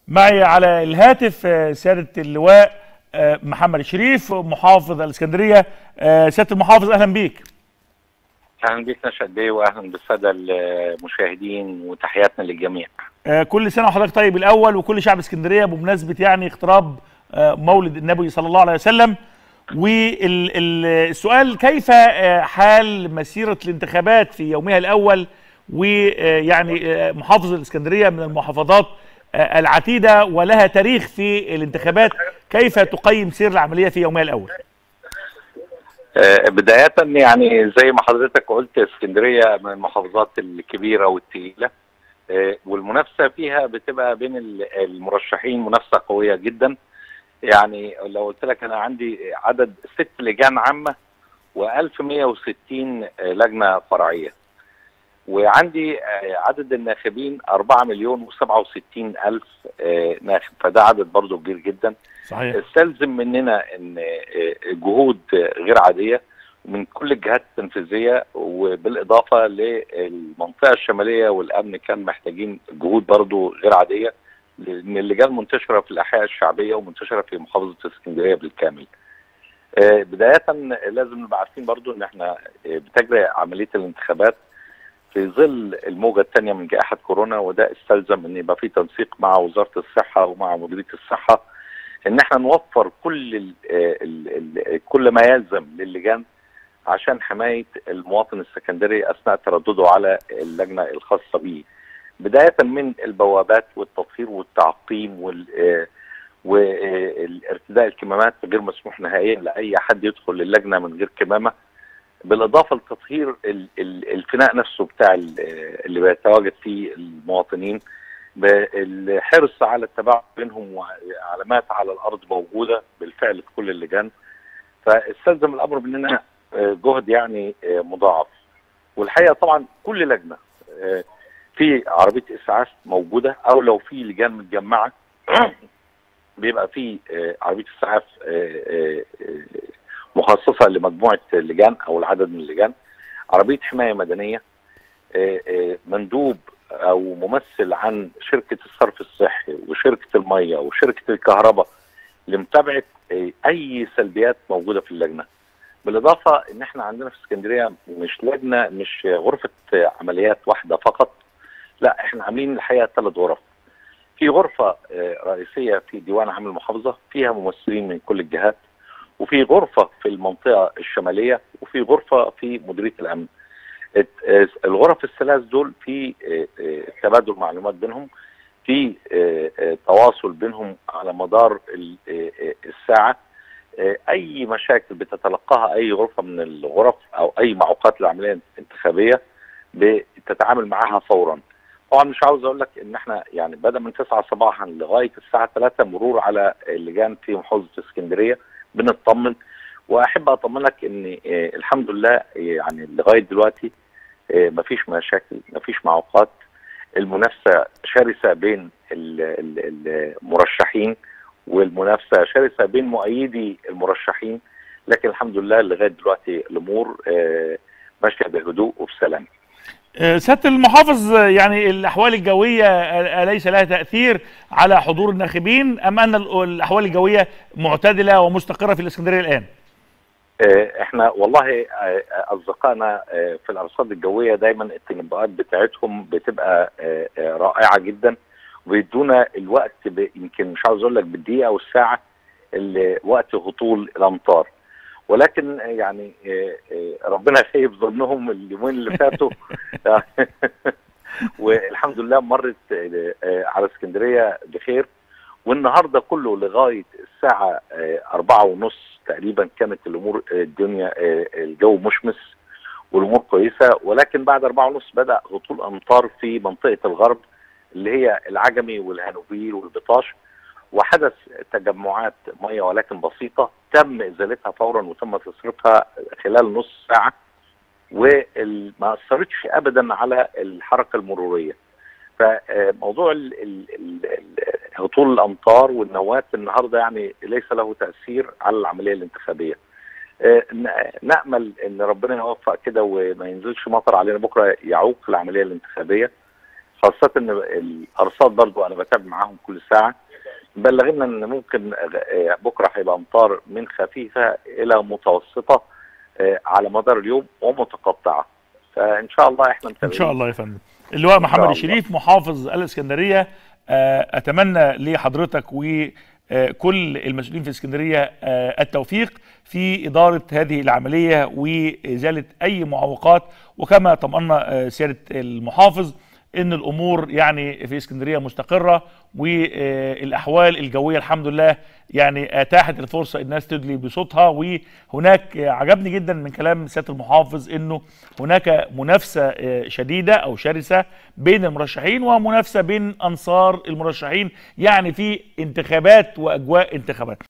معي على الهاتف آه، سيادة اللواء آه، محمد شريف محافظ الإسكندرية آه، سيادة المحافظ أهلا بيك اهلا بيك نشأت بيه واهلا بالساده المشاهدين وتحياتنا للجميع. آه، كل سنة وحضرتك طيب الأول وكل شعب اسكندرية بمناسبة يعني اقتراب آه، مولد النبي صلى الله عليه وسلم والسؤال كيف آه، حال مسيرة الانتخابات في يومها الأول ويعني آه، محافظة الإسكندرية من المحافظات آه، العتيدة ولها تاريخ في الانتخابات كيف تقيم سير العملية في يومها الأول؟ آه، بدايه يعني زي ما حضرتك قلت اسكندريه من المحافظات الكبيره والثقيله آه، والمنافسه فيها بتبقى بين ال- المرشحين منافسه قويه جدا. يعني لو قلت لك انا عندي عدد ست لجان عامه و1160 لجنه فرعيه. وعندي آه، عدد الناخبين 4 مليون و67 الف آه، ناخب فده عدد برضه كبير جدا صحيح استلزم مننا ان آه، جهود غير عاديه من كل الجهات التنفيذيه وبالاضافه للمنطقه الشماليه والامن كان محتاجين جهود برضو غير عاديه لان اللجان منتشره في الاحياء الشعبيه ومنتشره في محافظه اسكندريه بالكامل. آه، بدايه لازم نبقى عارفين برضو ان احنا آه، بتجري عمليه الانتخابات في ظل الموجه الثانيه من جائحه كورونا وده استلزم ان يبقى في تنسيق مع وزاره الصحه ومع مديريه الصحه ان احنا نوفر كل ال ال ال كل ما يلزم للجان عشان حمايه المواطن السكندري اثناء تردده على اللجنه الخاصه به. بدايه من البوابات والتطهير والتعقيم وال آه، وارتداء الكمامات غير مسموح نهائيا لاي حد يدخل اللجنه من غير كمامه بالاضافه لتطهير ال- ال- الفناء نفسه بتاع ال- اللي بيتواجد فيه المواطنين بالحرص على التباعد بينهم وعلامات على الارض موجوده بالفعل في كل اللجان فاستلزم الامر مننا آه، جهد يعني آه، مضاعف والحقيقه طبعا كل لجنه آه، في عربيه اسعاف موجوده او لو في لجان متجمعه بيبقى في آه، عربيه اسعاف آه، آه، آه، مخصصه لمجموعه لجان او العدد من اللجان عربيه حمايه مدنيه آه، آه، مندوب او ممثل عن شركه الصرف الصحي وشركه الميه وشركه الكهرباء لمتابعه آه، اي سلبيات موجوده في اللجنه. بالاضافه ان احنا عندنا في اسكندريه مش لجنه مش غرفه آه، عمليات واحده فقط لا احنا عاملين الحقيقه ثلاث غرف. في غرفه آه، رئيسيه في ديوان عام المحافظه فيها ممثلين من كل الجهات وفي غرفه في المنطقه الشماليه وفي غرفه في مديريه الامن. الت- آه، الغرف الثلاث دول في آه، آه، تبادل معلومات بينهم في آه، آه، تواصل بينهم على مدار ال- آه، آه، الساعه آه، اي مشاكل بتتلقاها اي غرفه من الغرف او اي معوقات للعمليه الانتخابيه بتتعامل معاها فورا طبعا مش عاوز اقول لك ان احنا يعني بدا من 9 صباحا لغايه الساعه 3 مرور على اللجان في محافظه اسكندريه بنطمن واحب اطمنك ان آه، الحمد لله آه، يعني لغايه دلوقتي آه، مفيش مشاكل مفيش معوقات المنافسه شرسه بين ال- ال- المرشحين والمنافسه شرسه بين مؤيدي المرشحين لكن الحمد لله لغايه دلوقتي الامور آه، ماشيه بهدوء وبسلام آه، سيادة المحافظ آه، يعني الأحوال الجوية آه، أليس لها تأثير على حضور الناخبين أم أن ال- الأحوال الجوية معتدلة ومستقرة في الإسكندرية الآن؟ آه، احنا والله آه، اصدقائنا آه، في الارصاد الجويه دايما التنبؤات بتاعتهم بتبقى آه، آه، رائعه جدا وبيدونا الوقت ب- يمكن مش عاوز اقول لك بالدقيقه والساعه اللي وقت هطول الامطار ولكن آه، يعني آه، آه، ربنا خيب ظنهم اليومين اللي فاتوا والحمد لله مرت آه، آه، على اسكندريه بخير والنهارده كله لغايه الساعه آه، أربعة ونص تقريبا كانت الامور آه، الدنيا آه، الجو مشمس والامور كويسه ولكن بعد أربعة ونص بدا هطول امطار في منطقه الغرب اللي هي العجمي والهانوفيل والبطاش وحدث تجمعات ميه ولكن بسيطه تم ازالتها فورا وتم تصريفها خلال نص ساعه وما اثرتش ابدا على الحركه المروريه فموضوع ال- ال- ال- ال- هطول الامطار والنوات النهارده يعني ليس له تاثير على العمليه الانتخابيه. آه، ن- نامل ان ربنا يوفق كده وما ينزلش مطر علينا بكره يعوق العمليه الانتخابيه. خاصه ان الارصاد برضو انا بتابع معاهم كل ساعه بلغنا ان ممكن آه، بكره هيبقى امطار من خفيفه الى متوسطه آه، على مدار اليوم ومتقطعه فان شاء الله احنا ان متابعين شاء الله يا فندم اللواء محمد الله. الشريف محافظ الاسكندريه آه، اتمنى لحضرتك وكل المسؤولين في اسكندريه آه، التوفيق في اداره هذه العمليه وازاله اي معوقات وكما طمأنا آه، سياده المحافظ ان الامور يعني في اسكندريه مستقره والاحوال الجويه الحمد لله يعني اتاحت الفرصه الناس تدلي بصوتها وهناك عجبني جدا من كلام سياده المحافظ انه هناك منافسه آه، شديده او شرسه بين المرشحين ومنافسه بين انصار المرشحين يعني في انتخابات واجواء انتخابات